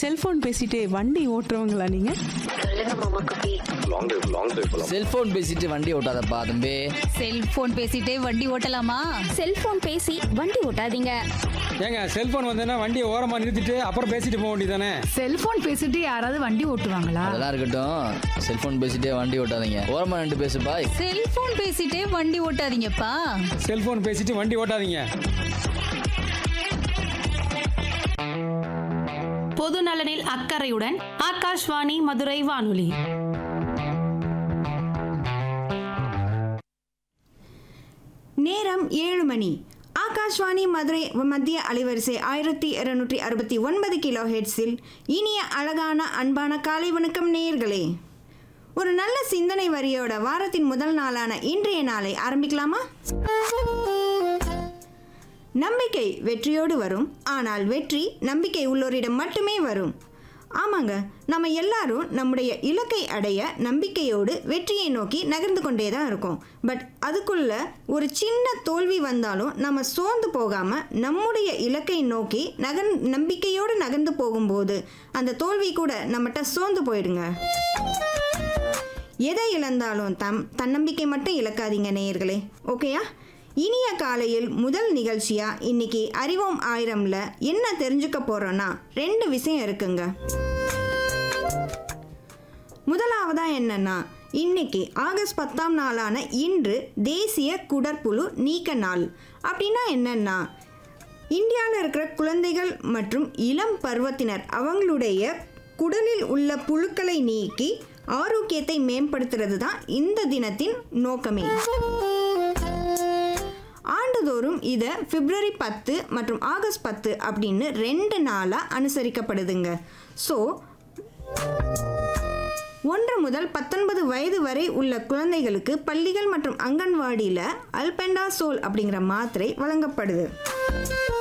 cellphone பேசிட்டே வண்டி ஓட்டுறவங்களா நீங்க லாங் டிரைவ் லாங் டிரைவ் போகலாம் செல்போன் பேசிட்டு வண்டி ஓட்டாதப்பா தம்பி செல்போன் பேசிட்டே வண்டி ஓட்டலாமா செல்போன் பேசி வண்டி ஓட்டாதீங்க ஏங்க செல்போன் வந்தேன்னா வண்டியை ஓரமா நிறுத்திட்டு அப்புறம் பேசிட்டு போக வேண்டியதானே செல்போன் பேசிட்டு யாராவது வண்டி ஓட்டுவாங்களா அதெல்லாம் இருக்கட்டும் செல்போன் பேசிட்டே வண்டி ஓட்டாதீங்க ஓரமா நின்று பேசு பாய் செல்போன் பேசிட்டே வண்டி ஓட்டாதீங்கப்பா செல்போன் பேசிட்டு வண்டி ஓட்டாதீங்க பொது நலனில் அக்கறையுடன் ஆகாஷ்வாணி மதுரை வானொலி நேரம் ஏழு மணி ஆகாஷ்வாணி மதுரை மத்திய அலைவரிசை ஆயிரத்தி இருநூற்றி அறுபத்தி ஒன்பது கிலோ ஹெட்ஸில் இனிய அழகான அன்பான காலை வணக்கம் நேயர்களே ஒரு நல்ல சிந்தனை வரியோட வாரத்தின் முதல் நாளான இன்றைய நாளை ஆரம்பிக்கலாமா நம்பிக்கை வெற்றியோடு வரும் ஆனால் வெற்றி நம்பிக்கை உள்ளோரிடம் மட்டுமே வரும் ஆமாங்க நம்ம எல்லாரும் நம்முடைய இலக்கை அடைய நம்பிக்கையோடு வெற்றியை நோக்கி நகர்ந்து கொண்டே தான் இருக்கோம் பட் அதுக்குள்ள ஒரு சின்ன தோல்வி வந்தாலும் நம்ம சோர்ந்து போகாம நம்முடைய இலக்கை நோக்கி நகர் நம்பிக்கையோடு நகர்ந்து போகும்போது அந்த தோல்வி கூட நம்மகிட்ட சோர்ந்து போயிடுங்க எதை இழந்தாலும் தம் தன்னம்பிக்கை மட்டும் இழக்காதீங்க நேயர்களே ஓகேயா இனிய காலையில் முதல் நிகழ்ச்சியா இன்னைக்கு அறிவோம் ஆயிரம்ல என்ன தெரிஞ்சுக்க போறோம்னா ரெண்டு விஷயம் இருக்குங்க முதலாவதா என்னன்னா இன்னைக்கு ஆகஸ்ட் பத்தாம் நாளான இன்று தேசிய குடற்புழு நீக்க நாள் அப்படின்னா என்னன்னா இந்தியாவில் இருக்கிற குழந்தைகள் மற்றும் இளம் பருவத்தினர் அவங்களுடைய குடலில் உள்ள புழுக்களை நீக்கி ஆரோக்கியத்தை மேம்படுத்துறது தான் இந்த தினத்தின் நோக்கமே ஆண்டுதோறும் இதை பிப்ரவரி பத்து மற்றும் ஆகஸ்ட் பத்து அப்படின்னு ரெண்டு நாளாக அனுசரிக்கப்படுதுங்க ஸோ ஒன்று முதல் பத்தொன்பது வயது வரை உள்ள குழந்தைகளுக்கு பள்ளிகள் மற்றும் அங்கன்வாடியில் அல்பெண்டாசோல் அப்படிங்கிற மாத்திரை வழங்கப்படுது